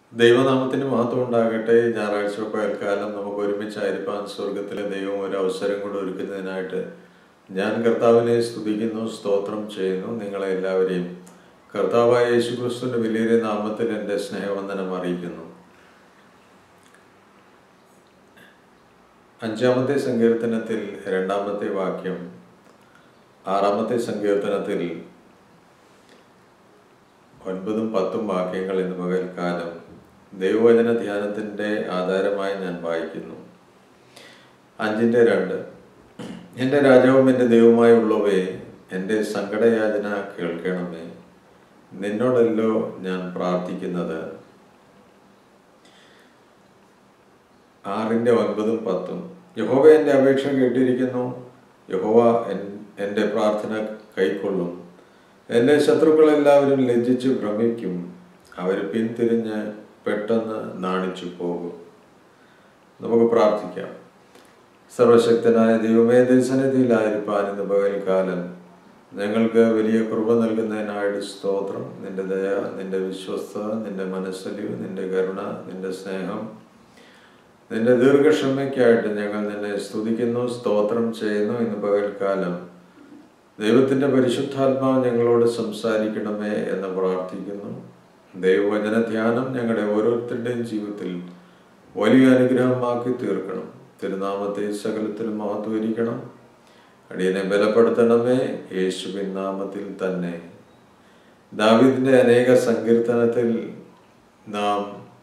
ദൈവനാമത്തിന് മഹത്വം ഉണ്ടാകട്ടെ ഞായറാഴ്ച പകൽക്കാലം നമുക്ക് ഒരുമിച്ചായിരിക്കാൻ സ്വർഗത്തിലെ ദൈവം ഒരു അവസരം കൂടെ ഒരുക്കുന്നതിനായിട്ട് ഞാൻ കർത്താവിനെ സ്തുതിക്കുന്നു സ്തോത്രം ചെയ്യുന്നു നിങ്ങളെ എല്ലാവരെയും കർത്താവായ യേശു ക്രിസ്തുവിന്റെ വലിയ നാമത്തിൽ എൻ്റെ സ്നേഹവന്ദനം അറിയിക്കുന്നു അഞ്ചാമത്തെ സങ്കീർത്തനത്തിൽ രണ്ടാമത്തെ വാക്യം ആറാമത്തെ സങ്കീർത്തനത്തിൽ ഒൻപതും പത്തും വാക്യങ്ങൾ ഇന്ന് പകൽക്കാലം ദൈവവചന ധ്യാനത്തിൻ്റെ ആധാരമായി ഞാൻ വായിക്കുന്നു അഞ്ചിൻ്റെ രണ്ട് എൻ്റെ രാജാവും എൻ്റെ ദൈവമായുള്ളവേ എൻ്റെ സങ്കടയാചന കേൾക്കണമേ നിന്നോടല്ലോ ഞാൻ പ്രാർത്ഥിക്കുന്നത് ആറിൻ്റെ ഒൻപതും പത്തും യഹോവ എൻ്റെ അപേക്ഷ കേട്ടിരിക്കുന്നു യഹോവ എൻ- എൻ്റെ പ്രാർത്ഥന കൈക്കൊള്ളും എൻ്റെ ശത്രുക്കളെല്ലാവരും ലജ്ജിച്ച് ഭ്രമിക്കും അവർ പിന്തിരിഞ്ഞ് പെട്ടെന്ന് നാണിച്ചു പോകും നമുക്ക് പ്രാർത്ഥിക്കാം സർവശക്തനായ ദൈവമേ ദർശനത്തിലായിരിക്കാൻ ഇന്ന് പകൽക്കാലം ഞങ്ങൾക്ക് വലിയ കൃപ നൽകുന്നതിനായിട്ട് സ്തോത്രം നിന്റെ ദയ നിന്റെ വിശ്വസ്തത നിന്റെ മനസ്സലിവ് നിന്റെ കരുണ നിന്റെ സ്നേഹം നിന്റെ ദീർഘക്ഷമയ്ക്കായിട്ട് ഞങ്ങൾ നിന്നെ സ്തുതിക്കുന്നു സ്തോത്രം ചെയ്യുന്നു ഇന്ന് പകൽക്കാലം ദൈവത്തിന്റെ പരിശുദ്ധാത്മാവ് ഞങ്ങളോട് സംസാരിക്കണമേ എന്ന് പ്രാർത്ഥിക്കുന്നു ദൈവവചന ധ്യാനം ഞങ്ങളുടെ ഓരോരുത്തരുടെയും ജീവിതത്തിൽ വലിയ അനുഗ്രഹമാക്കി തീർക്കണം തിരുനാമത്തെ സകലത്തിലും മഹത്വരിക്കണം അടിയനെ ബലപ്പെടുത്തണമേ യേശുവിൻ നാമത്തിൽ തന്നെ ദാവിദിന്റെ അനേക സങ്കീർത്തനത്തിൽ നാം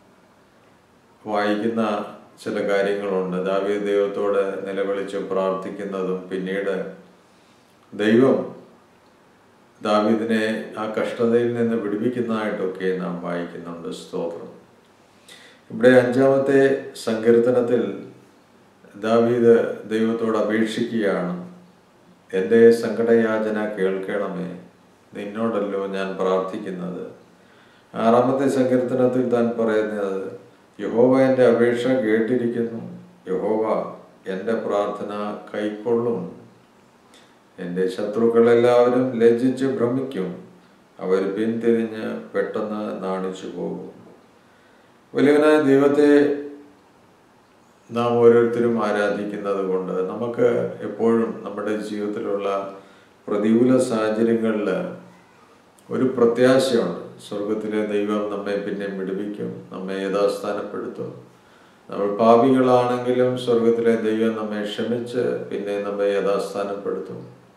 വായിക്കുന്ന ചില കാര്യങ്ങളുണ്ട് ദാവീദ് ദൈവത്തോട് നിലവിളിച്ച് പ്രാർത്ഥിക്കുന്നതും പിന്നീട് ദൈവം ദാവീദിനെ ആ കഷ്ടതയിൽ നിന്ന് വിടുവിക്കുന്നതായിട്ടൊക്കെ നാം വായിക്കുന്നുണ്ട് സ്തോത്രം ഇവിടെ അഞ്ചാമത്തെ സങ്കീർത്തനത്തിൽ ദാവീദ് ദൈവത്തോട് അപേക്ഷിക്കുകയാണ് എൻ്റെ സങ്കടയാചന കേൾക്കണമേ നിന്നോടല്ലോ ഞാൻ പ്രാർത്ഥിക്കുന്നത് ആറാമത്തെ സങ്കീർത്തനത്തിൽ താൻ പറയുന്നത് യഹോവ എൻ്റെ അപേക്ഷ കേട്ടിരിക്കുന്നു യഹോവ എൻ്റെ പ്രാർത്ഥന കൈക്കൊള്ളും എൻ്റെ ശത്രുക്കളെല്ലാവരും ലജ്ജിച്ച് ഭ്രമിക്കും അവർ പിന്തിരിഞ്ഞ് പെട്ടെന്ന് നാണിച്ചു പോകും വലിയവനായ ദൈവത്തെ നാം ഓരോരുത്തരും ആരാധിക്കുന്നത് കൊണ്ട് നമുക്ക് എപ്പോഴും നമ്മുടെ ജീവിതത്തിലുള്ള പ്രതികൂല സാഹചര്യങ്ങളിൽ ഒരു പ്രത്യാശയുണ്ട് സ്വർഗത്തിലെ ദൈവം നമ്മെ പിന്നെ വിടുവിക്കും നമ്മെ യഥാസ്ഥാനപ്പെടുത്തും നമ്മൾ പാപികളാണെങ്കിലും സ്വർഗത്തിലെ ദൈവം നമ്മെ ക്ഷമിച്ച് പിന്നെ നമ്മെ യഥാസ്ഥാനപ്പെടുത്തും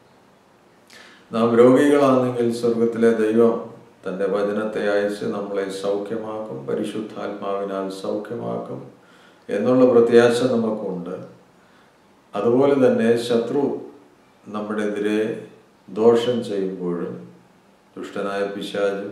നാം രോഗികളാണെങ്കിൽ സ്വർഗത്തിലെ ദൈവം തൻ്റെ വചനത്തെ അയച്ച് നമ്മളെ സൗഖ്യമാക്കും പരിശുദ്ധാത്മാവിനാൽ സൗഖ്യമാക്കും എന്നുള്ള പ്രത്യാശ നമുക്കുണ്ട് അതുപോലെ തന്നെ ശത്രു നമ്മുടെ എതിരെ ദോഷം ചെയ്യുമ്പോഴും ദുഷ്ടനായ പിശാചും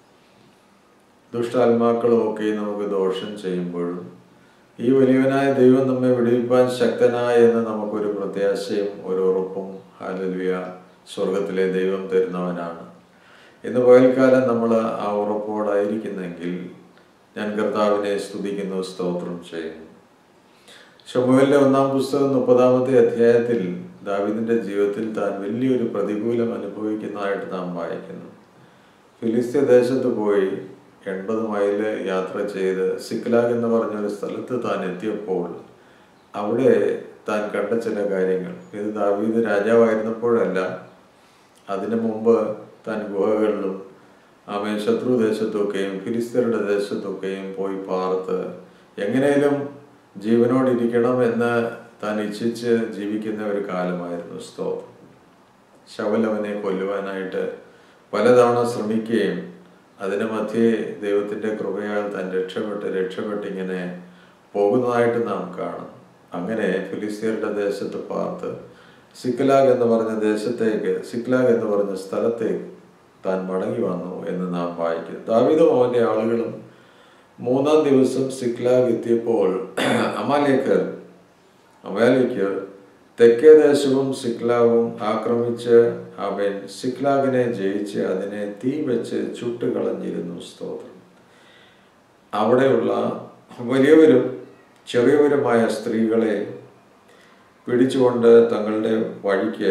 ദുഷ്ടാത്മാക്കളും ഒക്കെ നമുക്ക് ദോഷം ചെയ്യുമ്പോഴും ഈ വലിയവനായ ദൈവം നമ്മെ വിടുവിപ്പാൻ ശക്തനായ എന്ന് നമുക്കൊരു പ്രത്യാശയും ഒരു ഉറപ്പും ഹാലലുയ സ്വർഗത്തിലെ ദൈവം തരുന്നവനാണ് ഇന്ന് പകൽക്കാലം നമ്മൾ ആ ഉറപ്പോടായിരിക്കുന്നെങ്കിൽ ഞാൻ കർത്താവിനെ സ്തുതിക്കുന്നു സ്തോത്രം ചെയ്യുന്നു ഷമുവലിന്റെ ഒന്നാം പുസ്തകം മുപ്പതാമത്തെ അധ്യായത്തിൽ ദാവിദിന്റെ ജീവിതത്തിൽ താൻ വലിയൊരു പ്രതികൂലം അനുഭവിക്കുന്നതായിട്ട് നാം വായിക്കുന്നു ഫിലിസ്തീൻ ദേശത്ത് പോയി എൺപത് മൈല് യാത്ര ചെയ്ത് സിക്ലാഗ് എന്ന് പറഞ്ഞ ഒരു സ്ഥലത്ത് താൻ എത്തിയപ്പോൾ അവിടെ താൻ കണ്ട ചില കാര്യങ്ങൾ ഇത് ദാവീദ് രാജാവായിരുന്നപ്പോഴല്ല അതിനു മുമ്പ് താൻ ഗുഹകളിലും ആമേ ശത്രു ദേശത്തൊക്കെയും ഫിലിസ്തീനയുടെ ദേശത്തൊക്കെയും പോയി പാർത്ത് എങ്ങനെയും ജീവനോടിരിക്കണം എന്ന് താൻ ഇച്ഛിച്ച് ജീവിക്കുന്ന ഒരു കാലമായിരുന്നു സ്തോത്രം ശവൽ അവനെ കൊല്ലുവാനായിട്ട് പലതവണ ശ്രമിക്കുകയും അതിന് മധ്യേ ദൈവത്തിൻ്റെ കൃപയാൽ താൻ രക്ഷപ്പെട്ട് രക്ഷപ്പെട്ട് ഇങ്ങനെ പോകുന്നതായിട്ട് നാം കാണും അങ്ങനെ ഫിലിസ്തീനയുടെ ദേശത്ത് പാർത്ത് സിക്ലാഗ് എന്ന് പറഞ്ഞ ദേശത്തേക്ക് സിക്ലാഗ് എന്ന് പറഞ്ഞ സ്ഥലത്തേക്ക് താൻ മടങ്ങി വന്നു എന്ന് നാം വായിക്കുന്നു ദാവിദും അവൻ്റെ ആളുകളും മൂന്നാം ദിവസം സിക്ലാഗ് എത്തിയപ്പോൾ അമാലേക്കർ അമാലേക്കർ തെക്കേ ദേശവും സിക്ലാവും ആക്രമിച്ച് അവൻ സിക്ലാഗിനെ ജയിച്ച് അതിനെ തീ വെച്ച് ചുട്ടുകളഞ്ഞിരുന്നു സ്തോത്രം അവിടെയുള്ള വലിയവരും ചെറിയവരുമായ സ്ത്രീകളെ പിടിച്ചുകൊണ്ട് തങ്ങളുടെ വഴിക്ക്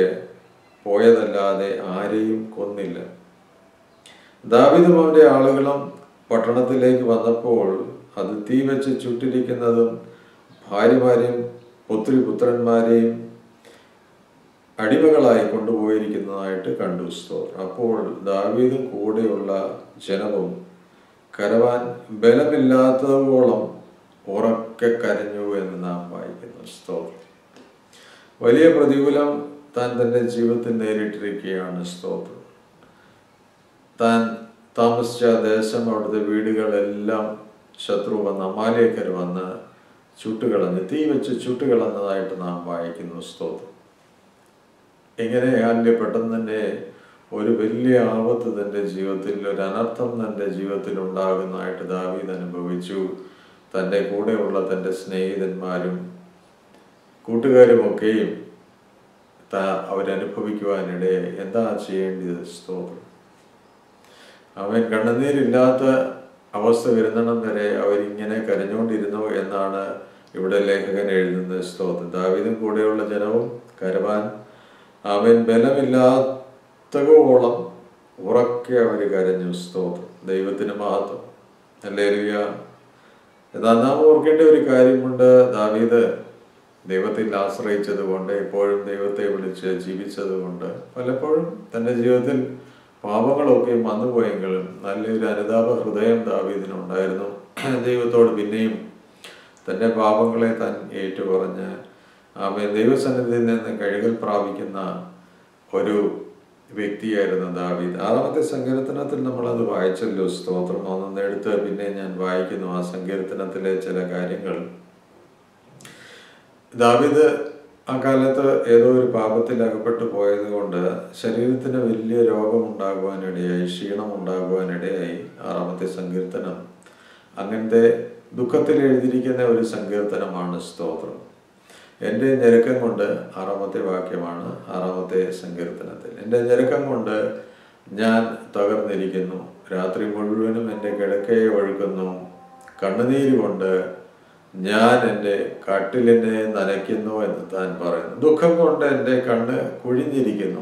പോയതല്ലാതെ ആരെയും കൊന്നില്ല ദാവിദും അവന്റെ ആളുകളും പട്ടണത്തിലേക്ക് വന്നപ്പോൾ അത് തീ വെച്ച് ചുട്ടിരിക്കുന്നതും ഭാര്യമാരെയും പുത്രി പുത്രന്മാരെയും അടിമകളായി കൊണ്ടുപോയിരിക്കുന്നതായിട്ട് കണ്ടു സ്തോത്രം അപ്പോൾ ദാവീദും കൂടെയുള്ള ജനവും കരവാൻ ബലമില്ലാത്തതോളം ഉറക്കെ കരഞ്ഞു എന്ന് നാം വായിക്കുന്നു സ്തോത്രം വലിയ പ്രതികൂലം താൻ തൻ്റെ ജീവിതത്തിൽ നേരിട്ടിരിക്കുകയാണ് സ്തോത്രം താൻ താമസിച്ച ദേശം അവിടുത്തെ വീടുകളെല്ലാം ശത്രു വന്ന് അമാലേക്കർ വന്ന് ചുട്ടുകളഞ്ഞ് തീ വെച്ച് ചുട്ടുകളഞ്ഞതായിട്ട് നാം വായിക്കുന്നു സ്തോത്രം ഇങ്ങനെ ആലിൻ്റെ പെട്ടെന്ന് തന്നെ ഒരു വലിയ ആപത്ത് തൻ്റെ ജീവിതത്തിൽ ഒരു അനർത്ഥം തൻ്റെ ജീവിതത്തിൽ ഉണ്ടാകുന്നതായിട്ട് ദാവീദ് അനുഭവിച്ചു തൻ്റെ കൂടെയുള്ള തൻ്റെ സ്നേഹിതന്മാരും കൂട്ടുകാരുമൊക്കെയും താ അവരനുഭവിക്കുവാനിടയായി എന്താ ചെയ്യേണ്ടത് സ്തോത്രം അവൻ കണ്ണുനീരില്ലാത്ത അവസ്ഥ വരുന്നിടം വരെ അവരിങ്ങനെ കരഞ്ഞുകൊണ്ടിരുന്നു എന്നാണ് ഇവിടെ ലേഖകൻ എഴുതുന്നത് സ്തോത്രം ദാവീദും കൂടെയുള്ള ജനവും കരവാൻ അവൻ ബലമില്ലാത്തകോളം ഉറക്കെ അവർ കരഞ്ഞു സ്തോത്രം ദൈവത്തിന് മഹത്വം അല്ലേ എന്നാൽ നാം ഓർക്കേണ്ട ഒരു കാര്യമുണ്ട് ദാവീദ് ദൈവത്തിൽ ആശ്രയിച്ചത് കൊണ്ട് എപ്പോഴും ദൈവത്തെ വിളിച്ച് ജീവിച്ചത് കൊണ്ട് പലപ്പോഴും തൻ്റെ ജീവിതത്തിൽ പാപങ്ങളൊക്കെ വന്നുപോയെങ്കിലും നല്ലൊരു അനുതാപ ഹൃദയം ദാവീദിനുണ്ടായിരുന്നു ദൈവത്തോട് പിന്നെയും തൻ്റെ പാപങ്ങളെ താൻ ഏറ്റുപറഞ്ഞ് അവൻ ദൈവസന്നിധിയിൽ നിന്ന് കഴുകൽ പ്രാപിക്കുന്ന ഒരു വ്യക്തിയായിരുന്നു ദാവീദ് ആറാമത്തെ സങ്കീർത്തനത്തിൽ നമ്മളത് വായിച്ചല്ലോ സ്തോത്രം ഒന്നെടുത്ത് പിന്നെ ഞാൻ വായിക്കുന്നു ആ സങ്കീർത്തനത്തിലെ ചില കാര്യങ്ങൾ ദാവീദ് ആ കാലത്ത് ഏതോ ഒരു പാപത്തിൽ അകപ്പെട്ടു പോയത് കൊണ്ട് ശരീരത്തിന് വലിയ രോഗമുണ്ടാകുവാനിടയായി ക്ഷീണം ഉണ്ടാകുവാനിടയായി ആറാമത്തെ സങ്കീർത്തനം അങ്ങനത്തെ ദുഃഖത്തിൽ എഴുതിയിരിക്കുന്ന ഒരു സങ്കീർത്തനമാണ് സ്തോത്രം എൻ്റെ ഞെരുക്കം കൊണ്ട് ആറാമത്തെ വാക്യമാണ് ആറാമത്തെ സങ്കീർത്തനത്തിൽ എൻ്റെ ഞെരുക്കം കൊണ്ട് ഞാൻ തകർന്നിരിക്കുന്നു രാത്രി മുഴുവനും എൻ്റെ കിടക്കയെ ഒഴുക്കുന്നു കണ്ണുനീര് കൊണ്ട് ഞാൻ എൻ്റെ കട്ടിലിനെ നനയ്ക്കുന്നു എന്ന് താൻ പറയുന്നു ദുഃഖം കൊണ്ട് എൻ്റെ കണ്ണ് കുഴിഞ്ഞിരിക്കുന്നു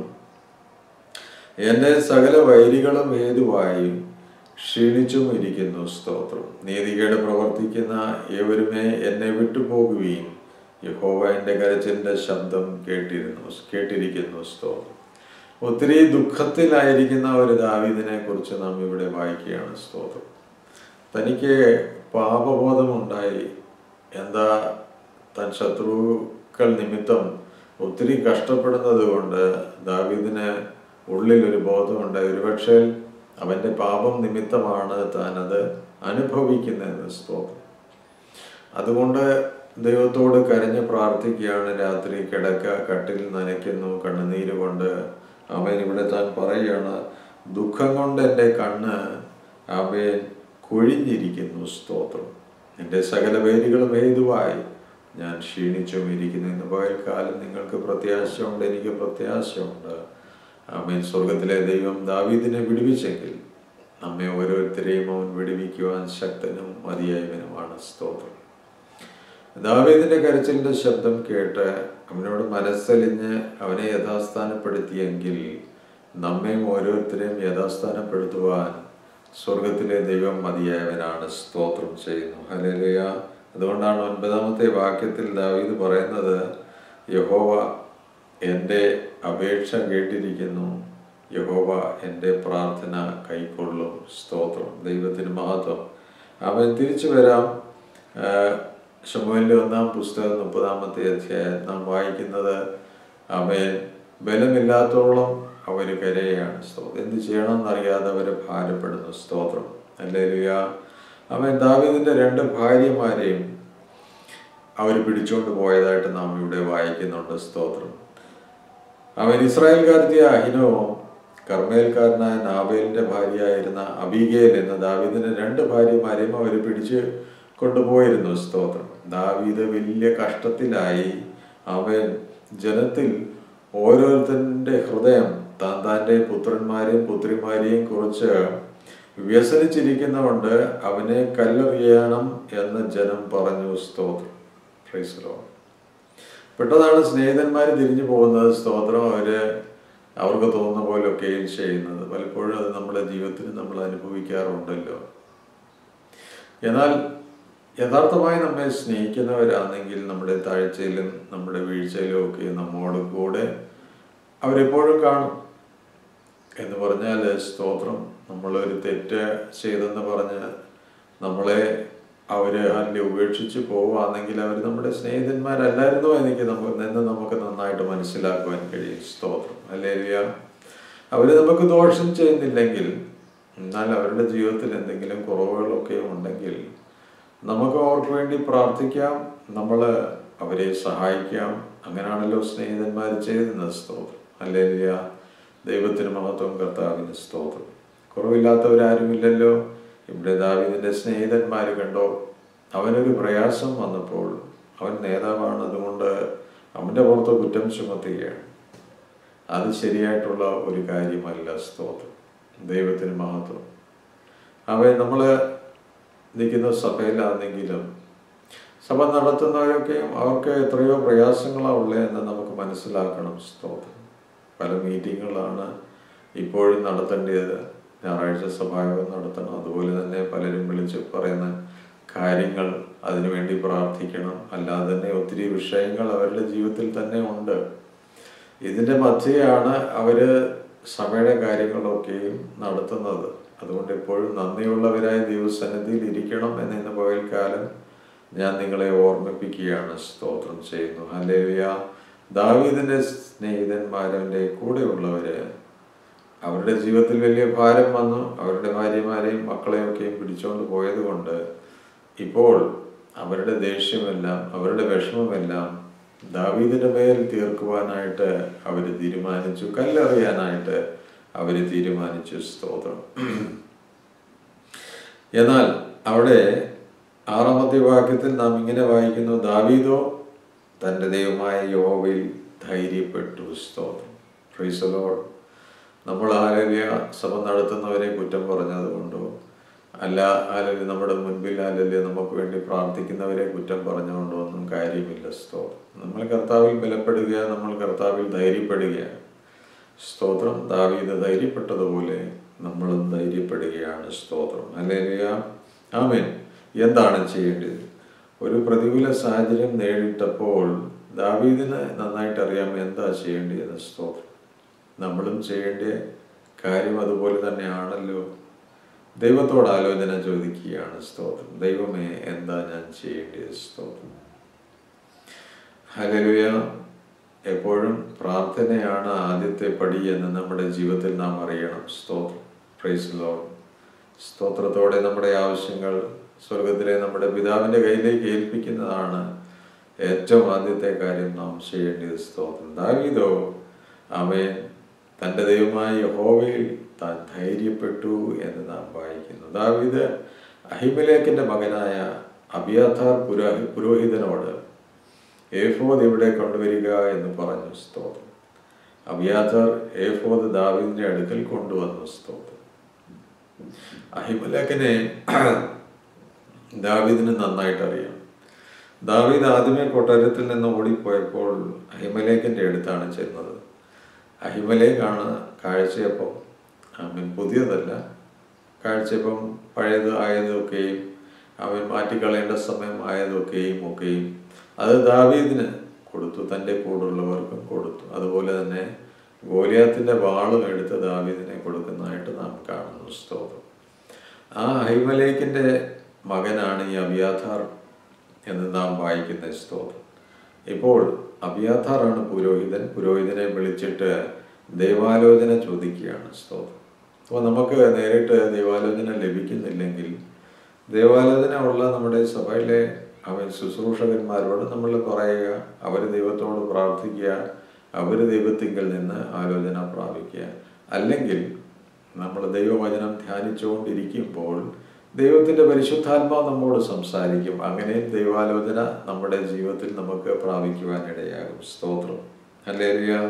എൻ്റെ സകല വൈരികളും ഏതുവായി ക്ഷീണിച്ചും ഇരിക്കുന്നു സ്തോത്രം നീതികേട് പ്രവർത്തിക്കുന്ന ഏവരുമേ എന്നെ വിട്ടുപോകുകയും യഹോവ എൻ്റെ കരച്ചിലിൻ്റെ ശബ്ദം കേട്ടിരുന്നു കേട്ടിരിക്കുന്നു സ്തോത്രം ഒത്തിരി ദുഃഖത്തിലായിരിക്കുന്ന ഒരു ദാവീദിനെ കുറിച്ച് നാം ഇവിടെ വായിക്കുകയാണ് സ്തോത്രം തനിക്ക് പാപബോധമുണ്ടായി എന്താ തൻ ശത്രുക്കൾ നിമിത്തം ഒത്തിരി കഷ്ടപ്പെടുന്നത് കൊണ്ട് ദാവീദിന് ഉള്ളിലൊരു ബോധമുണ്ടായി ഒരുപക്ഷെ അവൻ്റെ പാപം നിമിത്തമാണ് താൻ അത് അനുഭവിക്കുന്നതെന്ന് സ്തോത്രം അതുകൊണ്ട് ദൈവത്തോട് കരഞ്ഞ് പ്രാർത്ഥിക്കുകയാണ് രാത്രി കിടക്ക കട്ടിൽ നനയ്ക്കുന്നു കണ്ണുനീര് കൊണ്ട് അവൻ ഇവിടെ താൻ പറയുകയാണ് ദുഃഖം കൊണ്ട് എൻ്റെ കണ്ണ് അവൻ കുഴിഞ്ഞിരിക്കുന്നു സ്തോത്രം എൻ്റെ സകല വേരുകളും ഹേതുവായി ഞാൻ ക്ഷീണിച്ചും ഇരിക്കുന്നു ഇന്ന് പകൽക്കാലം നിങ്ങൾക്ക് പ്രത്യാശയുണ്ട് എനിക്ക് പ്രത്യാശയുണ്ട് ആമേൻ സ്വർഗത്തിലെ ദൈവം ദാവീദിനെ വിടുവിച്ചെങ്കിൽ നമ്മെ ഓരോരുത്തരെയും അവൻ വിടുവിക്കുവാൻ ശക്തനും മതിയായവനുമാണ് സ്തോത്രം ദാവീദിന്റെ കരച്ചിലിന്റെ ശബ്ദം കേട്ട് അവനോട് മനസ്സലിഞ്ഞ് അവനെ യഥാസ്ഥാനപ്പെടുത്തിയെങ്കിൽ നമ്മയും ഓരോരുത്തരെയും യഥാസ്ഥാനപ്പെടുത്തുവാൻ സ്വർഗത്തിലെ ദൈവം മതിയായവനാണ് സ്തോത്രം ചെയ്യുന്നു ഹലേലയ അതുകൊണ്ടാണ് ഒൻപതാമത്തെ വാക്യത്തിൽ ദാവീദ് പറയുന്നത് യഹോവ എൻ്റെ അപേക്ഷ കേട്ടിരിക്കുന്നു യഹോവ എൻ്റെ പ്രാർത്ഥന കൈക്കൊള്ളും സ്തോത്രം ദൈവത്തിന് മഹത്വം അവൻ തിരിച്ചു വരാം ഷമുവിൻ്റെ ഒന്നാം പുസ്തകം മുപ്പതാമത്തെ അധ്യായം നാം വായിക്കുന്നത് അവൻ ബലമില്ലാത്തോളം അവർ കരയാണ് സ്തോത്രം എന്ത് ചെയ്യണമെന്നറിയാതെ അവർ ഭാരപ്പെടുന്നു സ്തോത്രം അല്ലേലുയ അവൻ ദാവീദിന്റെ രണ്ട് ഭാര്യമാരെയും അവർ പിടിച്ചുകൊണ്ട് പോയതായിട്ട് നാം ഇവിടെ വായിക്കുന്നുണ്ട് സ്തോത്രം അവൻ ഇസ്രായേൽക്കാരത്തിയ അഹിനവും കർമ്മേൽക്കാരനായ നാബേലിന്റെ ഭാര്യയായിരുന്ന അബീഗേൽ എന്ന ദാവീദിന്റെ രണ്ട് ഭാര്യമാരെയും അവർ പിടിച്ച് കൊണ്ടുപോയിരുന്നു സ്തോത്രം ദാവീദ് വലിയ കഷ്ടത്തിലായി അവൻ ജനത്തിൽ ഓരോരുത്തരുടെ ഹൃദയം താൻ താൻ്റെ പുത്രന്മാരെയും പുത്രിമാരെയും കുറിച്ച് വ്യസനിച്ചിരിക്കുന്നതുകൊണ്ട് അവനെ കല്ലെറിയണം എന്ന് ജനം പറഞ്ഞു സ്തോത്രം ഫ്രൈസലോ പെട്ടതാണ് സ്നേഹിതന്മാർ തിരിഞ്ഞു പോകുന്നത് സ്തോത്രം അവര് അവർക്ക് തോന്നുന്ന പോലെയൊക്കെയും ചെയ്യുന്നത് പലപ്പോഴും അത് നമ്മുടെ ജീവിതത്തിൽ നമ്മൾ അനുഭവിക്കാറുണ്ടല്ലോ എന്നാൽ യഥാർത്ഥമായി നമ്മെ സ്നേഹിക്കുന്നവരാണെങ്കിൽ നമ്മുടെ താഴ്ചയിലും നമ്മുടെ വീഴ്ചയിലും ഒക്കെ നമ്മോട് കൂടെ അവരെപ്പോഴും കാണും എന്ന് പറഞ്ഞാൽ സ്തോത്രം നമ്മളൊരു തെറ്റ് ചെയ്തെന്ന് പറഞ്ഞ് നമ്മളെ അവര് അതിൽ ഉപേക്ഷിച്ച് പോവുകയാണെങ്കിൽ അവർ നമ്മുടെ സ്നേഹിതന്മാരല്ലായിരുന്നോ എനിക്ക് നമുക്ക് നിന്ന് നമുക്ക് നന്നായിട്ട് മനസ്സിലാക്കുവാൻ കഴിയും സ്തോത്രം അല്ലേലിയ അവര് നമുക്ക് ദോഷം ചെയ്യുന്നില്ലെങ്കിൽ എന്നാൽ അവരുടെ ജീവിതത്തിൽ എന്തെങ്കിലും കുറവുകളൊക്കെ ഉണ്ടെങ്കിൽ നമുക്ക് അവർക്ക് വേണ്ടി പ്രാർത്ഥിക്കാം നമ്മൾ അവരെ സഹായിക്കാം അങ്ങനെയാണല്ലോ സ്നേഹിതന്മാർ ചെയ്യുന്നത് സ്തോത്രം അല്ലേലിയ ദൈവത്തിന് മഹത്വം കർത്താവിന് സ്തോത്രം കുറവില്ലാത്തവരാരുമില്ലല്ലോ ഇവിടെ ദാവീദിന്റെ സ്നേഹിതന്മാർ കണ്ടോ അവനൊരു പ്രയാസം വന്നപ്പോൾ അവൻ നേതാവാണ് അതുകൊണ്ട് അവന്റെ പുറത്ത് കുറ്റം ചുമത്തുകയാണ് അത് ശരിയായിട്ടുള്ള ഒരു കാര്യമല്ല സ്തോത്രം ദൈവത്തിന് മഹത്വം അവൻ നമ്മൾ നിൽക്കുന്ന സഭയിലാണെങ്കിലും സഭ നടത്തുന്നവരൊക്കെയും അവർക്ക് എത്രയോ പ്രയാസങ്ങളാണ് ഉള്ളതെന്ന് നമുക്ക് മനസ്സിലാക്കണം സ്തോത്രം പല മീറ്റിങ്ങുകളാണ് ഇപ്പോഴും നടത്തേണ്ടത് ഞായറാഴ്ച സഭായോഗം നടത്തണം അതുപോലെ തന്നെ പലരും വിളിച്ച് പറയുന്ന കാര്യങ്ങൾ അതിനുവേണ്ടി പ്രാർത്ഥിക്കണം അല്ലാതെ തന്നെ ഒത്തിരി വിഷയങ്ങൾ അവരുടെ ജീവിതത്തിൽ തന്നെ ഉണ്ട് ഇതിൻ്റെ മധ്യയാണ് അവര് സഭയുടെ കാര്യങ്ങളൊക്കെയും നടത്തുന്നത് അതുകൊണ്ട് എപ്പോഴും നന്ദിയുള്ളവരായി ദൈവസന്നിധിയിൽ ഇരിക്കണം എന്ന് ഇന്ന് പകൽക്കാലം ഞാൻ നിങ്ങളെ ഓർമ്മിപ്പിക്കുകയാണ് സ്തോത്രം ചെയ്യുന്നു ഹല്ലേലൂയ ദാവീദിന്റെ സ്നേഹിതന്മാരവൻ്റെ കൂടെയുള്ളവര് അവരുടെ ജീവിതത്തിൽ വലിയ ഭാരം വന്നു അവരുടെ ഭാര്യമാരെയും മക്കളെയൊക്കെയും പിടിച്ചുകൊണ്ട് പോയത് കൊണ്ട് ഇപ്പോൾ അവരുടെ ദേഷ്യമെല്ലാം അവരുടെ വിഷമമെല്ലാം ദാവീദിന്റെ മേൽ തീർക്കുവാനായിട്ട് അവർ തീരുമാനിച്ചു കല്ലെറിയാനായിട്ട് അവർ തീരുമാനിച്ചു സ്തോത്രം എന്നാൽ അവിടെ ആറാമത്തെ വാക്യത്തിൽ നാം ഇങ്ങനെ വായിക്കുന്നു ദാവീദോ തൻ്റെ ദൈവമായ യോവയിൽ ധൈര്യപ്പെട്ടു സ്തോത്രം ഫ്രീസലോഡ് നമ്മൾ ആലല്യ സഭ നടത്തുന്നവരെ കുറ്റം പറഞ്ഞതുകൊണ്ടോ അല്ല ആലല്യ നമ്മുടെ മുൻപിൽ ആലല്യ നമുക്ക് വേണ്ടി പ്രാർത്ഥിക്കുന്നവരെ കുറ്റം പറഞ്ഞുകൊണ്ടോ ഒന്നും കാര്യമില്ല സ്തോത്രം നമ്മൾ കർത്താവിൽ ബലപ്പെടുക നമ്മൾ കർത്താവിൽ ധൈര്യപ്പെടുകയാണ് സ്തോത്രം ദാവീദ് ധൈര്യപ്പെട്ടതുപോലെ നമ്മളും ധൈര്യപ്പെടുകയാണ് സ്തോത്രം അല്ലേലിയ ആമേൻ എന്താണ് ചെയ്യേണ്ടത് ഒരു പ്രതികൂല സാഹചര്യം നേരിട്ടപ്പോൾ ദാവീദിന് നന്നായിട്ട് അറിയാം എന്താ ചെയ്യേണ്ടത് സ്തോത്രം നമ്മളും ചെയ്യേണ്ട കാര്യം അതുപോലെ തന്നെയാണല്ലോ ദൈവത്തോട് ആലോചന ചോദിക്കുകയാണ് സ്തോത്രം ദൈവമേ എന്താ ഞാൻ ചെയ്യേണ്ടത് സ്തോത്രം ഹലലുയ എപ്പോഴും പ്രാർത്ഥനയാണ് ആദ്യത്തെ പടി എന്ന് നമ്മുടെ ജീവിതത്തിൽ നാം അറിയണം സ്തോത്രം പ്രൈസ് ലോഡ് സ്തോത്രത്തോടെ നമ്മുടെ ആവശ്യങ്ങൾ സ്വർഗത്തിലെ നമ്മുടെ പിതാവിൻ്റെ കയ്യിലേക്ക് ഏൽപ്പിക്കുന്നതാണ് ഏറ്റവും ആദ്യത്തെ കാര്യം നാം ചെയ്യേണ്ടത് സ്തോത്രം ദാവീദോ അവൻ തൻ്റെ ദൈവമായ യഹോവയിൽ താൻ ധൈര്യപ്പെട്ടു എന്ന് നാം വായിക്കുന്നു ദാവീദ് അഹിമലേഖിൻ്റെ മകനായ അബിയാഥാർ പുരോഹി പുരോഹിതനോട് ഏഫോദ് ഇവിടെ കൊണ്ടുവരിക എന്ന് പറഞ്ഞു സ്തോത്രം അബിയാഥാർ ഏഫോദ് ദാവീദിന്റെ അടുക്കൽ കൊണ്ടുവന്നു സ്തോത്രം അഹിമലേഖനെ ദാവീദിന് നന്നായിട്ട് അറിയാം ദാവീദ് ആദ്യമേ കൊട്ടാരത്തിൽ നിന്ന് ഓടിപ്പോയപ്പോൾ അഹിമലേഖിന്റെ അടുത്താണ് ചെന്നത് അഹിമലേഖാണ് കാഴ്ചയപ്പം അവൻ പുതിയതല്ല കാഴ്ചയപ്പം പഴയത് ആയതൊക്കെയും അവൻ മാറ്റിക്കളയേണ്ട സമയം ആയതൊക്കെയും ഒക്കെയും അത് ദാവീദിന് കൊടുത്തു തൻ്റെ കൂടുള്ളവർക്കും കൊടുത്തു അതുപോലെ തന്നെ ഗോലിയാത്തിന്റെ വാളും എടുത്ത് ദാവീദിനെ കൊടുക്കുന്നതായിട്ട് നാം കാണുന്നു സ്തോത്രം ആ ഹൈമലേക്കിന്റെ മകനാണ് ഈ അബിയാഥാർ എന്ന് നാം വായിക്കുന്ന സ്തോത്രം ഇപ്പോൾ അബിയാഥാറാണ് പുരോഹിതൻ പുരോഹിതനെ വിളിച്ചിട്ട് ദൈവാലോചന ചോദിക്കുകയാണ് സ്തോത്രം അപ്പോൾ നമുക്ക് നേരിട്ട് ദൈവാലോചന ലഭിക്കുന്നില്ലെങ്കിൽ ദൈവാലോചന ഉള്ള നമ്മുടെ സഭയിലെ അവൻ ശുശ്രൂഷകന്മാരോട് നമ്മൾ പറയുക അവർ ദൈവത്തോട് പ്രാർത്ഥിക്കുക അവർ ദൈവത്തിങ്കിൽ നിന്ന് ആലോചന പ്രാപിക്കുക അല്ലെങ്കിൽ നമ്മൾ ദൈവവചനം ധ്യാനിച്ചുകൊണ്ടിരിക്കുമ്പോൾ ദൈവത്തിൻ്റെ പരിശുദ്ധാത്മാവ് നമ്മോട് സംസാരിക്കും അങ്ങനെ ദൈവാലോചന നമ്മുടെ ജീവിതത്തിൽ നമുക്ക് പ്രാപിക്കുവാനിടയാകും സ്തോത്രം അല്ലേ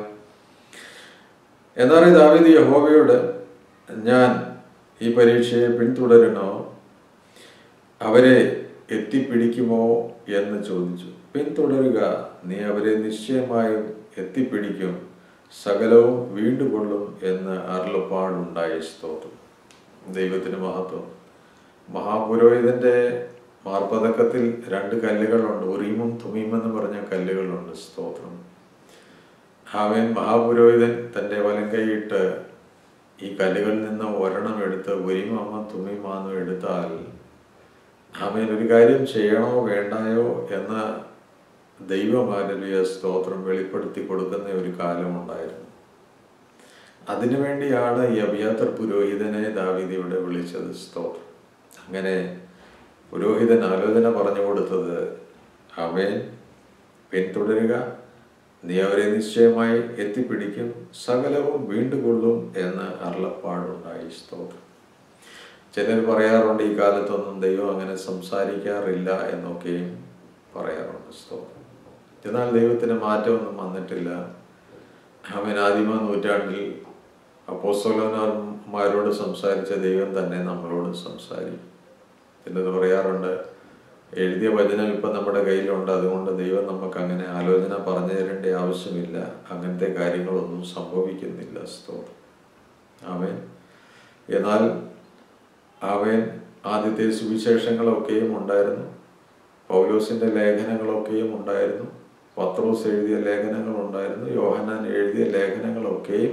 എന്നാൽ ദാവീദ് യഹോവയോട് ഞാൻ ഈ പരീക്ഷയെ പിന്തുടരണോ അവരെ എത്തിപ്പിടിക്കുമോ എന്ന് ചോദിച്ചു പിന്തുടരുക നീ അവരെ നിശ്ചയമായും എത്തിപ്പിടിക്കും സകലവും വീണ്ടുകൊള്ളും എന്ന് അരുളപ്പാടുണ്ടായി സ്തോത്രം ദൈവത്തിന് മഹത്വം മഹാപുരോഹിതന്റെ മാർപ്പതക്കത്തിൽ രണ്ട് കല്ലുകളുണ്ട് ഉറീമും തുമീം എന്ന് പറഞ്ഞ കല്ലുകളുണ്ട് സ്തോത്രം അവൻ മഹാപുരോഹിതൻ തൻ്റെ വലം കൈയിട്ട് ഈ കല്ലുകളിൽ നിന്ന് ഒരെണ്ണം എടുത്ത് ഉരിമാമ തുമ്മിമാന്നും എടുത്താൽ അവൻ ഒരു കാര്യം ചെയ്യണോ വേണ്ടായോ എന്ന ദൈവമാനവീയ സ്തോത്രം വെളിപ്പെടുത്തി കൊടുക്കുന്ന ഒരു കാലമുണ്ടായിരുന്നു അതിനുവേണ്ടിയാണ് ഈ അഭിയാത്ര പുരോഹിതനെ ദാവിദിയുടെ വിളിച്ചത് സ്തോത്രം അങ്ങനെ പുരോഹിതൻ ആലോചന പറഞ്ഞു കൊടുത്തത് അവൻ പിന്തുടരുക നീ അവരെ നിശ്ചയമായി എത്തിപ്പിടിക്കും സകലവും വീണ്ടുകൊള്ളും എന്ന് അരുളപ്പാടുണ്ടായി സ്തോത്രം ചിലർ പറയാറുണ്ട് ഈ കാലത്തൊന്നും ദൈവം അങ്ങനെ സംസാരിക്കാറില്ല എന്നൊക്കെയും പറയാറുണ്ട് സ്തോത്രം എന്നാൽ ദൈവത്തിന് മാറ്റമൊന്നും വന്നിട്ടില്ല അവൻ ആദിമ നൂറ്റാണ്ടിൽ അപ്പോസ്തലന്മാരോട് സംസാരിച്ച ദൈവം തന്നെ നമ്മളോട് സംസാരിക്കും ചിലത് പറയാറുണ്ട് എഴുതിയ വചനം ഇപ്പം നമ്മുടെ കയ്യിലുണ്ട് അതുകൊണ്ട് ദൈവം നമുക്ക് അങ്ങനെ ആലോചന പറഞ്ഞു തരേണ്ട ആവശ്യമില്ല അങ്ങനത്തെ കാര്യങ്ങളൊന്നും സംഭവിക്കുന്നില്ല സ്തോത്രം അവൻ എന്നാൽ അവൻ ആദ്യത്തെ സുവിശേഷങ്ങളൊക്കെയും ഉണ്ടായിരുന്നു പൗലോസിന്റെ ലേഖനങ്ങളൊക്കെയും ഉണ്ടായിരുന്നു പത്രോസ് എഴുതിയ ലേഖനങ്ങൾ ഉണ്ടായിരുന്നു യോഹന്നാൻ എഴുതിയ ലേഖനങ്ങളൊക്കെയും